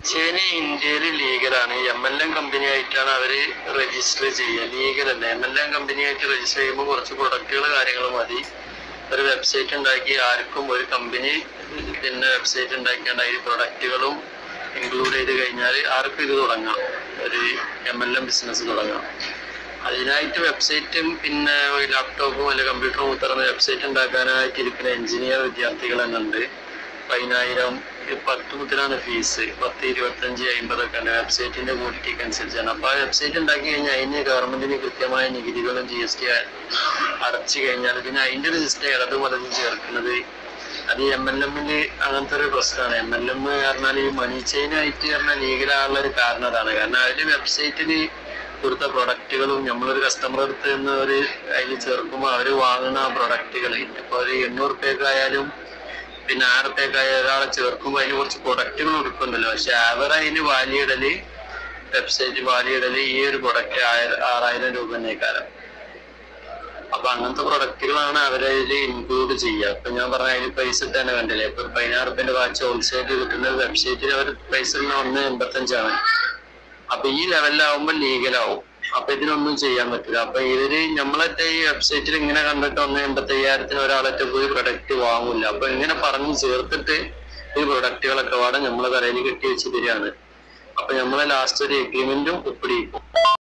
chain ഇന്ത്യയിൽ ലീഗലാണ് M L M company ആയിട്ടാണ് അവര് രജിസ്റ്റർ ചെയ്യുക ലീഗലല്ല എം എൽ എം കമ്പനി ആയിട്ട് രജിസ്റ്റർ ചെയ്യുമ്പോൾ കുറച്ച് പ്രൊഡക്റ്റുകൾ കാര്യങ്ങൾ മതി ഒരു വെബ്സൈറ്റ് ഉണ്ടാക്കി ആർക്കും ഒരു കമ്പനി പിന്നെ വെബ്സൈറ്റ് ഉണ്ടാക്കിയാണ്ട് അതിൽ പ്രൊഡക്റ്റുകളും ഇൻക്ലൂഡ് ചെയ്ത് കഴിഞ്ഞാൽ ആർക്കും ഇത് തുടങ്ങാം ഒരു എം എൽ എം ബിസിനസ് തുടങ്ങാം അതിനായിട്ട് വെബ്സൈറ്റും പിന്നെ ലാപ്ടോപ്പും അല്ലെ കമ്പ്യൂട്ടറും ഉത്തർന്ന വെബ്സൈറ്റ് ഉണ്ടാക്കാനായിട്ട് ഇരിക്കുന്ന എഞ്ചിനീയർ വിദ്യാർത്ഥികൾ തന്നെ ഉണ്ട് പതിനായിരം ഈ പത്ത് മുതലാണ് ഫീസ് പത്ത് ഇരുപത്തഞ്ച് അമ്പതൊക്കെ ഉണ്ട് വെബ്സൈറ്റിന്റെ ക്വാളിറ്റിക്ക് അനുസരിച്ചാണ് അപ്പൊ ആ വെബ്സൈറ്റ് ഉണ്ടാക്കി കഴിഞ്ഞാൽ അതിന് ഗവൺമെന്റിന് കൃത്യമായ നികുതികളും ജി എസ് ടി അടച്ചു കഴിഞ്ഞാൽ പിന്നെ അതിന്റെ ഒരു സിസ്റ്റം ഇടതും വലതും ചേർക്കുന്നത് അത് എം എൽ എമ്മിന് അങ്ങനത്തെ ഒരു പ്രശ്നമാണ് എം എൽ എം പറഞ്ഞാൽ ഈ മണി ചെയിൻ ആയിട്ട് പറഞ്ഞാൽ ലീഗലായുള്ള ഒരു കാരണം അതാണ് കാരണം അതിൽ വെബ്സൈറ്റിൽ കൊടുത്ത പ്രൊഡക്റ്റുകളും നമ്മളൊരു കസ്റ്റമർ അടുത്ത് നിന്ന് ഒരു അതിൽ ചേർക്കുമ്പോൾ അവർ വാങ്ങുന്ന ആ പ്രൊഡക്റ്റുകൾ ഇപ്പൊ ഒരു എണ്ണൂറ് റുപ്യക്ക് ആയാലും പിന്നെ ആയിരം റുപ്യക്ക് ആയ ഒരാളെ ചേർക്കുമ്പോൾ അതിന് കുറച്ച് പ്രൊഡക്റ്റുകൾ കൊടുക്കുന്നുണ്ടല്ലോ പക്ഷെ അവർ അതിന് വാലിയിടല് വെബ്സൈറ്റ് വാലിയിടല് ഈ ഒരു പ്രൊഡക്റ്റ് ആറായിരം രൂപ തന്നെക്കാരം അപ്പൊ അങ്ങനത്തെ പ്രൊഡക്റ്റുകളാണ് അവരതിൽ ഇൻക്ലൂഡ് ചെയ്യുക ഇപ്പൊ ഞാൻ പറഞ്ഞ അതിൽ പൈസ തന്നെ കണ്ടില്ലേ ഇപ്പൊ ഒരു പതിനാറ് റുപ്യന്റെ വാച്ച് ഹോൾസെയിൽ കിട്ടുന്ന വെബ്സൈറ്റിൽ അവർ പൈസ ഇടുന്ന ഒന്ന് എൺപത്തഞ്ചാണ് അപ്പൊ ഈ ലെവലിലാവുമ്പോൾ ലീഗലാവും അപ്പൊ ഇതിനൊന്നും ചെയ്യാൻ പറ്റില്ല അപ്പൊ ഇവര് നമ്മളത്തെ ഈ വെബ്സൈറ്റിൽ ഇങ്ങനെ കണ്ടിട്ട് ഒന്ന് എൺപത്തി അയ്യായിരത്തിന് ഒരാളൊക്കെ പോയി പ്രൊഡക്റ്റ് വാങ്ങൂല അപ്പൊ ഇങ്ങനെ പറഞ്ഞ് ചേർത്തിട്ട് ഈ പ്രൊഡക്റ്റുകളൊക്കെ പാടെ നമ്മളെ തലയിൽ കെട്ടി വെച്ച് തരികയാണ് അപ്പൊ നമ്മളെ ലാസ്റ്റ് ഒരു എഗ്രിമെന്റും ഒപ്പിടിക്കും